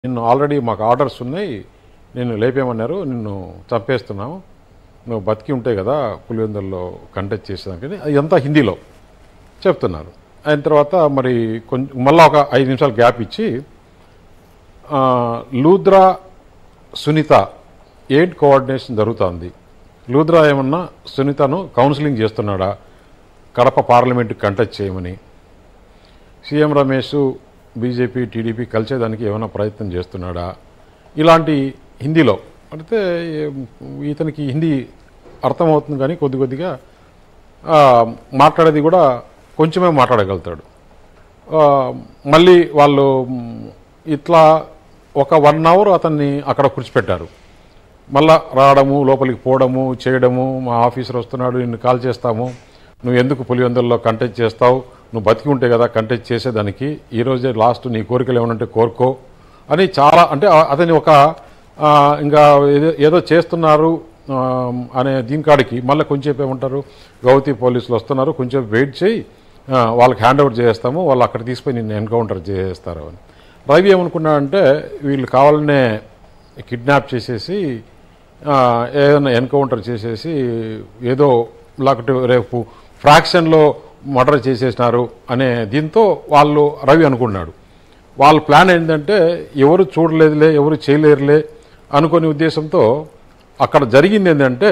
నిన్ను ఆల్రెడీ మాకు ఆర్డర్స్ ఉన్నాయి నిన్ను లేపేయమన్నారు నిన్ను చంపేస్తున్నాము నువ్వు బతికి ఉంటే కదా పులివెందుల్లో కంటెస్ట్ చేసేదానికి ఇదంతా హిందీలో చెప్తున్నారు అయిన తర్వాత మరి కొంచెం మళ్ళీ ఒక ఐదు నిమిషాలు గ్యాప్ ఇచ్చి ఆ, లూద్రా సునీత ఏంటి కోఆర్డినేషన్ జరుగుతోంది లూద్రా ఏమన్నా సునీతను కౌన్సిలింగ్ చేస్తున్నాడా కడప పార్లమెంటు కంటెస్ట్ చేయమని సీఎం రమేష్ బీజేపీ టీడీపీ కలిసేదానికి ఏమైనా ప్రయత్నం చేస్తున్నాడా ఇలాంటి హిందీలో అంటే ఏ- ఇతనికి హిందీ అర్థమవుతుంది కానీ కొద్ది కొద్దిగా ఆ, మాట్లాడేది కూడా కొంచెమే మాట్లాడగలుగుతాడు ఆ, మళ్ళీ వాళ్ళు మ్, ఇట్లా ఒక వన్ అవర్ అతన్ని అక్కడ కూర్చోపెట్టారు మళ్ళా రావడము లోపలికి పోవడము చేయడము మా ఆఫీసర్ వస్తున్నాడు నిన్ను కాల్ చేస్తాము నువ్వు ఎందుకు పులివెందుల్లో కంటెస్ట్ చేస్తావు నువ్వు బతికి ఉంటే కదా కంటెస్ట్ చేసేదానికి ఈ రోజే లాస్ట్ నీ కోరికలు ఏమనంటే కోరుకో అని చాలా అంటే ఆ- అతని ఒక ఆ, ఇంకా ఏదో- ఏదో చేస్తున్నారు ఆ, అనే దీనికాడికి మళ్ళీ కొంచెంసేపు ఏమంటారు గౌతీ పోలీసులు వస్తున్నారు కొంచెం వెయిట్ చేయి ఆ, వాళ్ళకి హ్యాండ్ ఓవర్ చేస్తాము వాళ్ళు అక్కడ తీసుకొని నిన్ను ఎన్కౌంటర్ చేస్తారు అని రవి ఏమనుకున్నాడంటే వీళ్ళు కావాలనే కిడ్నాప్ చేసేసి ఆ, ఏదైనా ఎన్కౌంటర్ చేసేసి ఏదో లేకపోతే రేపు ఫ్రాక్షన్లో మర్డర్ చేసేసినారు అనే దీంతో వాళ్ళు రవి అనుకున్నాడు వాళ్ళ ప్లాన్ ఏంటంటే ఎవరు చూడలేదులే ఎవరు చేయలేరులే అనుకునే ఉద్దేశంతో అక్కడ జరిగింది ఏంటంటే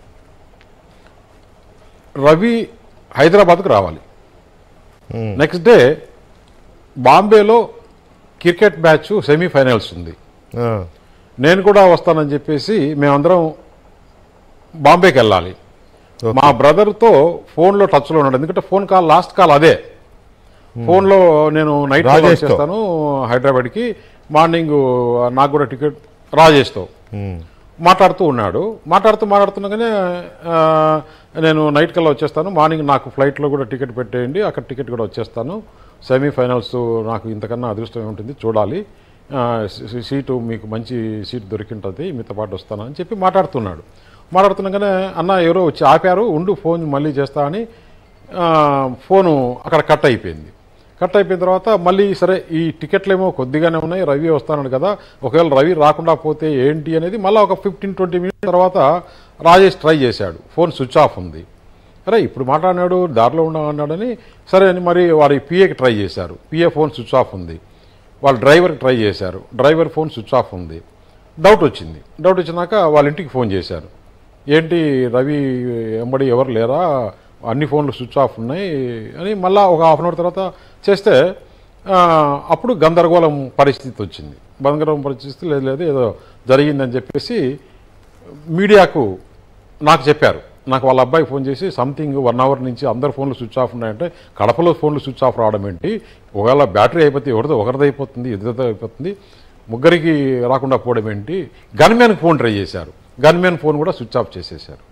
రవి హైదరాబాద్కు రావాలి నెక్స్ట్ డే బాంబేలో క్రికెట్ మ్యాచ్ సెమీఫైనల్స్ ఉంది ఆ, నేను కూడా వస్తానని చెప్పేసి మేమందరం బాంబేకి వెళ్ళాలి ఓకే. మా బ్రదర్తో ఫోన్లో టచ్లో ఉన్నాడు ఎందుకంటే ఫోన్ కాల్ లాస్ట్ కాల్ అదే ఫోన్లో నేను నైట్ రాజేష్తో. చేస్తాను హైదరాబాద్కి మార్నింగ్ నాకు కూడా టికెట్ రాజేష్తో ఉమ్, మాట్లాడుతూ ఉన్నాడు మాట్లాడుతూ మాట్లాడుతుండగానే ఆ, నేను నైట్ కల్లా వచ్చేస్తాను మార్నింగ్ నాకు ఫ్లైట్లో కూడా టికెట్ పెట్టేయండి అక్కడ టికెట్ కూడా వచ్చేస్తాను సెమీఫైనల్స్ నాకు ఇంతకన్నా అదృష్టం ఉంటుంది చూడాలి ఆ, సీ- సీటు మీకు మంచి సీట్ దొరికింటుంది మీతో పాటు వస్తాను అని చెప్పి మాట్లాడుతున్నాడు మాట్లాడుతుండగానే అన్న ఎవరో వచ్చి ఆపారు ఉండు ఫోన్ మళ్ళీ చేస్తా అని ఆ, ఫోను అక్కడ కట్ అయిపోయింది కట్ అయిపోయిన తర్వాత మళ్ళీ సరే ఈ టికెట్లేమో కొద్దిగానే ఉన్నాయి రవి వస్తానడు కదా ఒకవేళ రవి రాకుండా పోతే ఏంటి అనేది మళ్ళీ ఒక ఫిఫ్టీన్ ట్వంటీ మినిట్స్ తర్వాత రాజేష్ ట్రై చేశాడు ఫోన్ స్విచ్ ఆఫ్ ఉంది అరే ఇప్పుడు మాట్లాడినాడు దారిలో ఉన్నా అన్నాడని సరే అని మరి వాడి పిఏకి ట్రై చేశారు పిఏ ఫోన్ స్విచ్ ఆఫ్ ఉంది వాళ్ళు డ్రైవర్కి ట్రై చేశారు డ్రైవర్ ఫోన్ స్విచ్ ఆఫ్ ఉంది డౌట్ వచ్చింది డౌట్ వచ్చినాక వాళ్ళ ఇంటికి ఫోన్ చేశారు ఏంటి రవి ఎంబడి ఎవరు లేరా అన్ని ఫోన్లు స్విచ్ ఆఫ్ ఉన్నాయి అని మళ్ళా ఒక హాఫ్ అన్ అవర్ తర్వాత చేస్తే ఆ, అప్పుడు గందరగోళం పరిస్థితి వచ్చింది గందరగోళం పరిస్థితి లేదు లేదు ఏదో జరిగిందని చెప్పేసి మీడియాకు నాకు చెప్పారు నాకు వాళ్ళ అబ్బాయి ఫోన్ చేసి సంథింగ్ వన్ అవర్ నుంచి అందరు ఫోన్లు స్విచ్ ఆఫ్ ఉన్నాయంటే కడపలో ఫోన్లు స్విచ్ ఆఫ్ రావడం ఏంటి ఒకవేళ బ్యాటరీ అయిపోతే ఎవరిదో ఒకరిది అయిపోతుంది ఇద్దరితో అయిపోతుంది ముగ్గురికి రాకుండా పోవడం ఏంటి గన్మ్యాన్కి ఫోన్ ట్రై చేశారు గన్మ్యాన్ ఫోన్ కూడా స్విచ్ ఆఫ్ చేసేసారు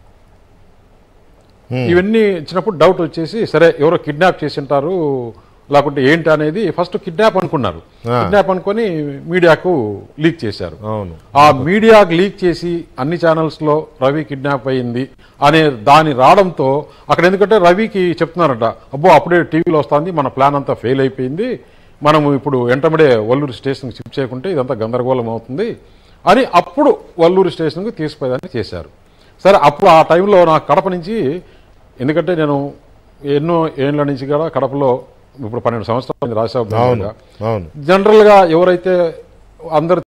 ఇవన్నీ ఇచ్చినప్పుడు డౌట్ వచ్చేసి సరే ఎవరో కిడ్నాప్ చేసి ఉంటారు లేకుంటే ఏంటి అనేది ఫస్ట్ కిడ్నాప్ అనుకున్నారు ఆ. కిడ్నాప్ అనుకొని మీడియాకు లీక్ చేశారు అవును ఆ మీడియాకు లీక్ చేసి అన్ని ఛానల్స్ లో రవి కిడ్నాప్ అయింది అనే దాని రావడంతో అక్కడ ఎందుకంటే రవికి చెప్తున్నారట అబ్బో అప్పుడే టీవీలో వస్తుంది మన ప్లాన్ అంతా ఫెయిల్ అయిపోయింది మనము ఇప్పుడు వెంటబడే వల్లూరు స్టేషన్కి షిఫ్ట్ చేయకుంటే ఇదంతా గందరగోళం అవుతుంది అని అప్పుడు వల్లూరు స్టేషన్కి తీసుకుపోయేదాన్ని చేశారు సరే అప్పుడు ఆ టైంలో నాకు కడప నుంచి ఎందుకంటే నేను ఎన్నో ఏళ్ళ నుంచి కూడా కడపలో ఇప్పుడు పన్నెండు సంవత్సరాలు అవును రాశాను అవును జనరల్గా ఎవరైతే అందరు